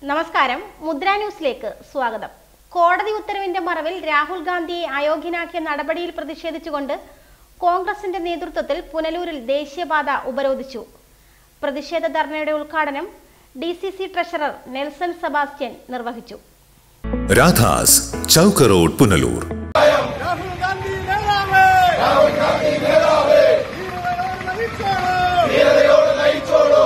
നമസ്കാരം മുദ്ര ന്യൂസിലേക്ക് സ്വാഗതം കോടതി ഉത്തരവിന്റെ മറവിൽ രാഹുൽ ഗാന്ധിയെ അയോഗ്യനാക്കിയ നടപടിയിൽ പ്രതിഷേധിച്ചുകൊണ്ട് കോൺഗ്രസിന്റെ നേതൃത്വത്തിൽ പുനലൂരിൽ ദേശീയപാത ഉപരോധിച്ചു പ്രതിഷേധ ധർണയുടെ ഉദ്ഘാടനം D C C treasurer Nelson Sebastian നിർവഹിച്ചു രാധാസ് ചൗക്ക് റോഡ് പുനലൂർ രാഹുൽ ഗാന്ധി നേതാവേ രാഹുൽ ഗാന്ധി നേതാവേ ധീരതയോട് നയിച്ചോളൂ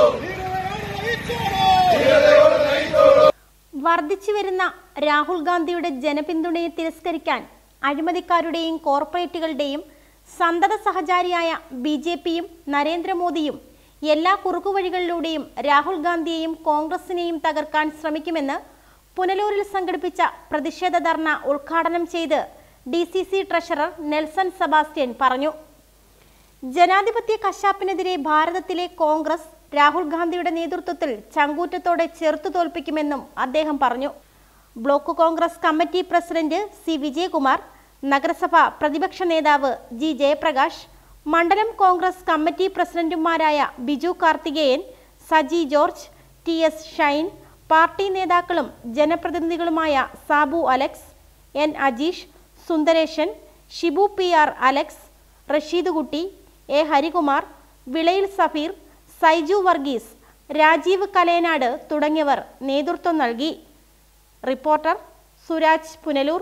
ധീരതയോട് നയിച്ചോളൂ വർദ്ധിച്ചു വരുന്ന രാഹുൽ ഗാന്ധിയുടെ ജനപിന്തുണയെ തിരസ്കരിക്കാൻ അഴിമതിക്കാരുടെയും കോർപ്പറേറ്റുകളുടെയും സന്തത സഹചാരിയായ ബി ജെ പിയും നരേന്ദ്രമോദിയും എല്ലാ കുറുക്കുവഴികളിലൂടെയും രാഹുൽ ഗാന്ധിയെയും കോൺഗ്രസിനെയും തകർക്കാൻ ശ്രമിക്കുമെന്ന് പുനലൂരിൽ സംഘടിപ്പിച്ച പ്രതിഷേധ ധർണ ഉദ്ഘാടനം ചെയ്ത് D C C treasurer Nelson Sebastian പറഞ്ഞു ജനാധിപത്യ കശാപ്പിനെതിരെ ഭാരതത്തിലെ കോൺഗ്രസ് രാഹുൽ ഗാന്ധിയുടെ നേതൃത്വത്തിൽ ചങ്കൂറ്റത്തോടെ ചെറുത്തു തോൽപ്പിക്കുമെന്നും അദ്ദേഹം പറഞ്ഞു block Congress committee president C Vijayakumar നഗരസഭ പ്രതിപക്ഷ നേതാവ് ജി ജയപ്രകാശ് മണ്ഡലം കോൺഗ്രസ് കമ്മിറ്റി പ്രസിഡന്റുമാരായ Biju Karthikeyan Saji George T S Shine party നേതാക്കളും ജനപ്രതിനിധികളുമായ Sabu Alex N Ajeesh Sundaresan Shibu P R Alex Rasheed Kutty A Harikumar Vilayil Safeer Saiju Varghese Rajeev Kalenad തുടങ്ങിയവർ നേതൃത്വം നൽകി റിപ്പോർട്ടർ സുരാജ് പുനലൂർ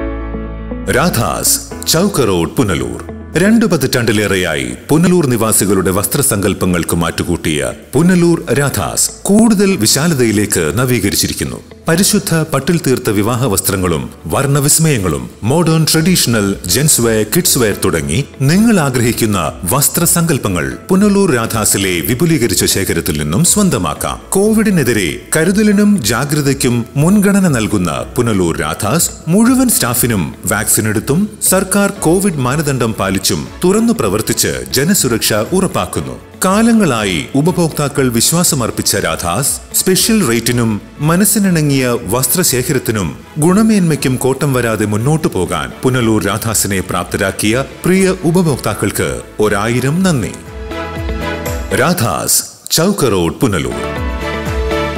രാധാസ് ചൗക്ക് റോഡ് പുനലൂർ രണ്ടു പതിറ്റാണ്ടിലേറെയായി പുനലൂർ നിവാസികളുടെ വസ്ത്രസങ്കല്പങ്ങൾക്ക് മാറ്റുകൂട്ടിയ പുനലൂർ രാധാസ് കൂടുതൽ വിശാലതയിലേക്ക് നവീകരിച്ചിരിക്കുന്നു പരിശുദ്ധ പട്ടിൽ തീർത്ത വിവാഹ വസ്ത്രങ്ങളും വർണ്ണവിസ്മയങ്ങളും modern traditional gents wear kids wear തുടങ്ങി നിങ്ങൾ ആഗ്രഹിക്കുന്ന വസ്ത്രസങ്കല്പങ്ങൾ പുനലൂർ രാധാസിലെ വിപുലീകരിച്ച ശേഖരത്തിൽ നിന്നും സ്വന്തമാക്കാം കോവിഡിനെതിരെ കരുതലിനും ജാഗ്രതയ്ക്കും മുൻഗണന നൽകുന്ന പുനലൂർ രാധാസ് മുഴുവൻ സ്റ്റാഫിനും വാക്സിൻ എടുത്തും സർക്കാർ കോവിഡ് മാനദണ്ഡം പാലിച്ചും തുറന്നു പ്രവർത്തിച്ച് ജനസുരക്ഷ ഉറപ്പാക്കുന്നു കാലങ്ങളായി ഉപഭോക്താക്കൾ വിശ്വാസമർപ്പിച്ച രാധാസ് സ്പെഷ്യൽ റേറ്റിനും മനസ്സിനിണങ്ങിയ വസ്ത്രശേഖരത്തിനും ഗുണമേന്മയ്ക്കും കോട്ടം വരാതെ മുന്നോട്ടു പോകാൻ പുനലൂർ രാധാസിനെ പ്രാപ്തരാക്കിയ പ്രിയ ഉപഭോക്താക്കൾക്ക് ഒരായിരം നന്ദി രാധാസ് ചൗക്ക് റോഡ് പുനലൂർ